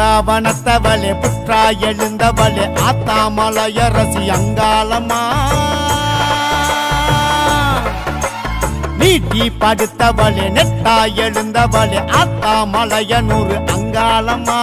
பூங்காவனத்தவளே புற்றா எழுந்தவளே ஆத்தாமலையரசி அங்காளம்மா நீட்டி படுத்தவளே நெட்டா எழுந்தவளே ஆத்தாமலையனூர் அங்காளம்மா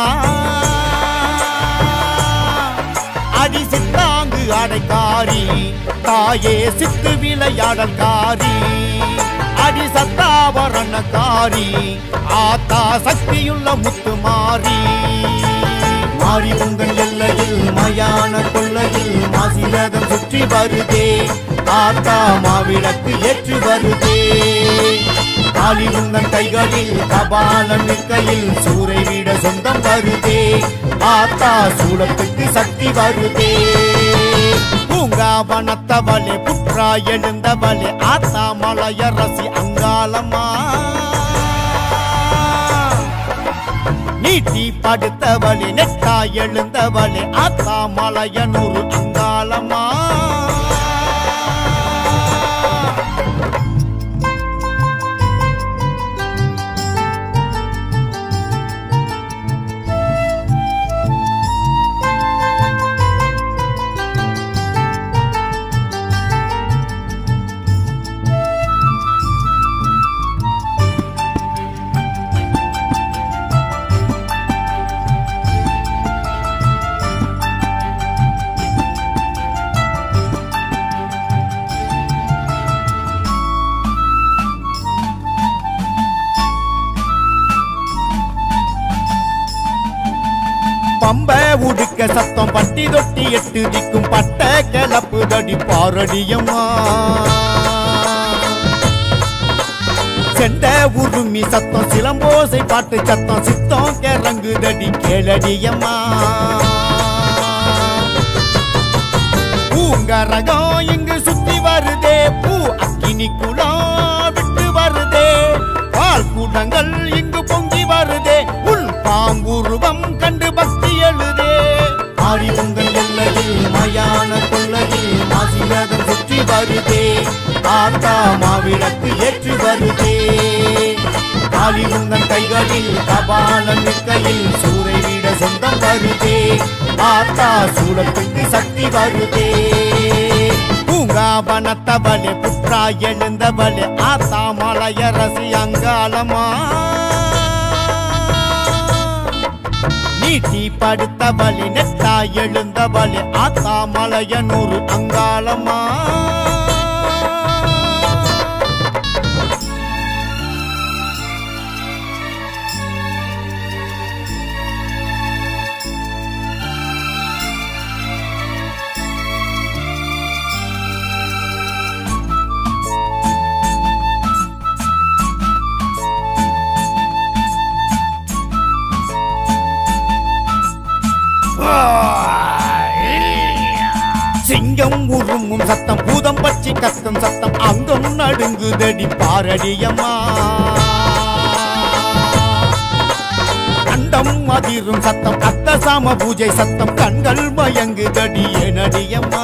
அடி சித்தாங்கு அடைக்காரி தாயே சித்து விளையாடல்காரி அடி சத்தாவரணக்காரி ஆத்தா சக்தியுள்ள முத்து மாறி மாறி உங்கள் எல்லையில் மயான கொள்ளையில் மாசிரதம் சுற்றி வருதே ஆத்தா மாவிளக்கு ஏற்றி வருதே காளி உங்கள் கைகளில் கபாலம் நிற்கையில் சூறை வீட சொந்தம் வருதே ஆத்தா சூளத்துக்கு சக்தி வருதே பூங்காவனத்தவளே புற்றா எழுந்தவளே ஆத்தா மலையரசி அங்காளம்மா நீட்டி படுத்தவளே நெட்டா எழுந்தவளே ஆத்தா மலையனூர் அங்காளம்மா பம்ப உடுக்க சத்தம் பட்டி தொட்டி எட்டு திக்கும் பட்ட கிளப்பு தடி பாரடியம்மா செண்ட உருமி சத்தம் சிலம்போசை பாட்டு சத்தம் சித்தம் கிறங்கு தடி கேளடியம்மா பூங்கரகம் இங்கு சுத்தி வருதே பூ அக்கினி குளம் விட்டு வருதே பால் கூட்டங்கள் இங்கு பொங்கி வருதே உள் பாம்புருவம் கண்டு பக்தி எழுதே ஆடி உங்கள் எல்லையில் மயான கொள்ளையில் மாசிரதம் சுற்றி வருதே ஆத்தா மாவிளக்கு ஏற்றி வருதே காளி உங்கள் கைகளில் கபாலம் நிற்கையில் சூறை வீட சொந்தம் வருதே ஆத்தா சூளத்துக்கு சக்தி வருதே பூங்காவனத்தவளே புற்றா எழுந்தவளே ஆத்தா மலையரசி அங்காளமா நீட்டி படுத்தவளே நெட்டா எழுந்தவளே ஆத்தா மலையனூர் அங்காளமா சிங்கம் உருமும் சத்தம் பூதம் பற்றி கத்தம் சத்தம் அங்கம் நடுங்குதடி பாரடியம்மா கண்டம் அதிரும் சத்தம் அத்த சாம பூஜை சத்தம் கண்கள் மயங்குதடி எனடியம்மா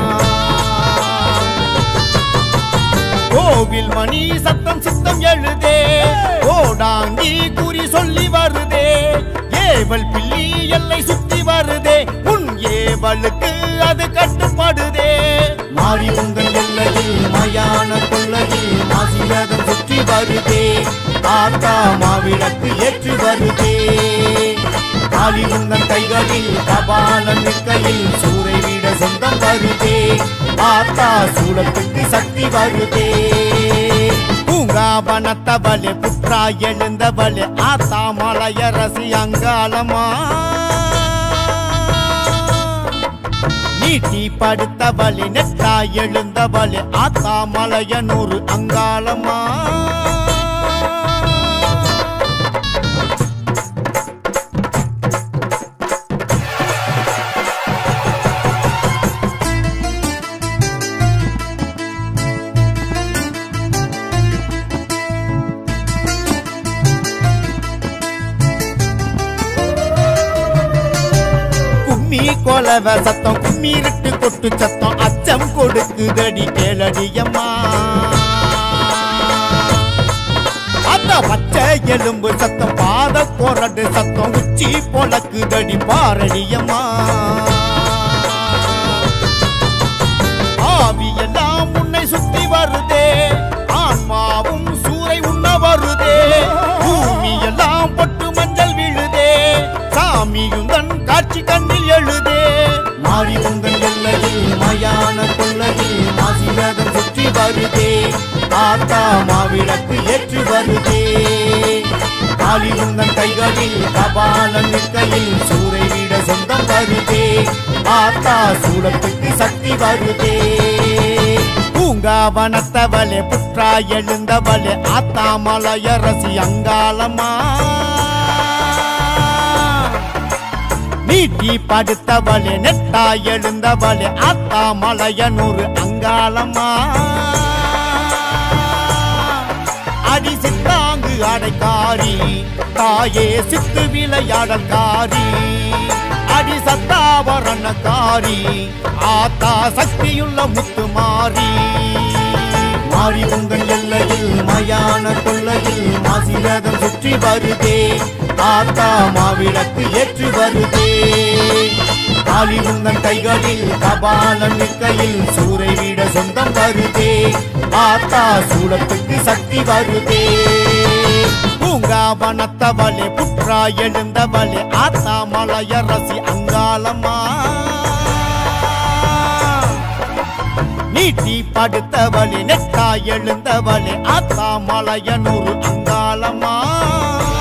கோவில் மணி சத்தம் சித்தம் எழுதே ஓடாங்கி குறி சொல்லி வருதே ஏவல் பில்லி எல்லை சுத்தி வருதே உன் ஏவலுக்கு அது கட்டுப்படுதே மாறி உங்கள் எல்லையில் மயான கொள்ளையில் மாசிரதம் சுற்றி வருதே ஆத்தா மாவிளக்கு ஏற்றி வருதே காளி உங்கள் கைகளில் கபாலம் நிற்கையில் சூறை வீட சொந்தம் வருதே ஆத்தா சூளத்துக்கு சக்தி வருதே பூங்காவனத்தவளே புற்றா எழுந்தவளே ஆத்தா மலையரசி அங்காளமா நீட்டி படுத்தவளே நெட்டா எழுந்தவளே ஆத்தா மலையனூர் அங்காளமா கும்மி கொலவ சத்தம் கும்மிருட்டு கொட்டு சத்தம் அச்சம் கொடுக்குதடி கேளடியம்மா அத்த அந்த பச்சை எலும்பு சத்தம் பாத கொரடு சத்தம் உச்சி பொழக்குதடி பாரடியம்மா ஆவியெல்லாம் உன்னை சுத்தி வருதே ஆன்மாவும் சூறை உண்ண வருதே பூமி எல்லாம் பொட்டு மஞ்சள் விழுதே சாமியும் தன் காட்சி கண்ணில் எழுதே மாறி உங்கள் எல்லையில் மயான கொள்ளையில் மாசிரதம் சுற்றி வருதே ஆத்தா மாவிளக்கு ஏற்றி வருதே காளி உங்கள் கைகளில் கபாலம் நிற்கையில் சூறை விட சொந்தம் வருதே ஆத்தா சூடத்துக்கு சக்தி வருதே பூங்காவனத்தவளே புற்றா எழுந்தவளே ஆத்தா மலையரசி அங்காளம்மா நீட்டி படுத்தவளே நெட்டா எழுந்தவளே ஆத்தா மலையனூர் அங்காளம்மா அடி சித்தாங்கு அடைக்காரி தாயே சித்து விளையாடல்காரி அடி சத்தாவரணக்காரி ஆத்தா சக்தியுள்ள முத்துமாரி மாறி உங்கள் எல்லையில் மயான கொள்ளையில் மாசிரதம் சுற்றி வருதே ஆத்தா மாவிளக்கு ஏற்றி வருதே காளி உங்கள் கைகளில் கபாலம் நிற்கையில் சூறை விட சொந்தம் வருதே ஆத்தா சூடத்துக்கு சக்தி வருதே பூங்காவனத்தவளே புற்றா எழுந்தவளே ஆத்தா மலையரசி அங்காளம்மா நீட்டி படுத்தவளே நெட்டா எழுந்தவளே ஆத்தா மலையனூர் அங்காளம்மா